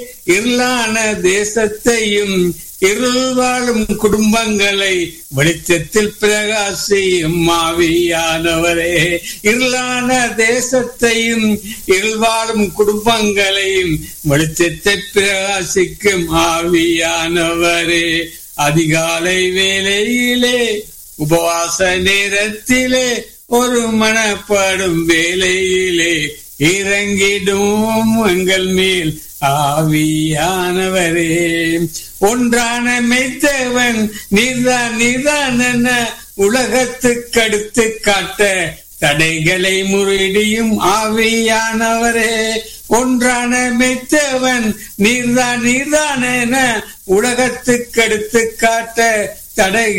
இருளான தேசத்தையும் இருள் வாழும் குடும்பங்களை வெளிச்சத்தில் பிரகாசியும் மாவியானவரே இருளான தேசத்தையும் இருள் வாழும் குடும்பங்களையும் வெளிச்சத்தை பிரகாசிக்கும் ஆவியானவரே அதிகாலை வேளையிலே உபவாச நேரத்திலே ஒரு மனப்படும் வேலையிலே இறங்கிடும் எங்கள் மேல் ஆவியானவரே ஒன்றான மெய்த்தவன் நீர்தான் நீர்தான் என உலகத்துக்கு அடுத்து காட்ட தடைகளை முறிடியும் ஆவியானவரே ஒன்றான மெய்த்தவன் நீர்தான் நீர்தான் என உலகத்துக்கு அடுத்து காட்ட தடை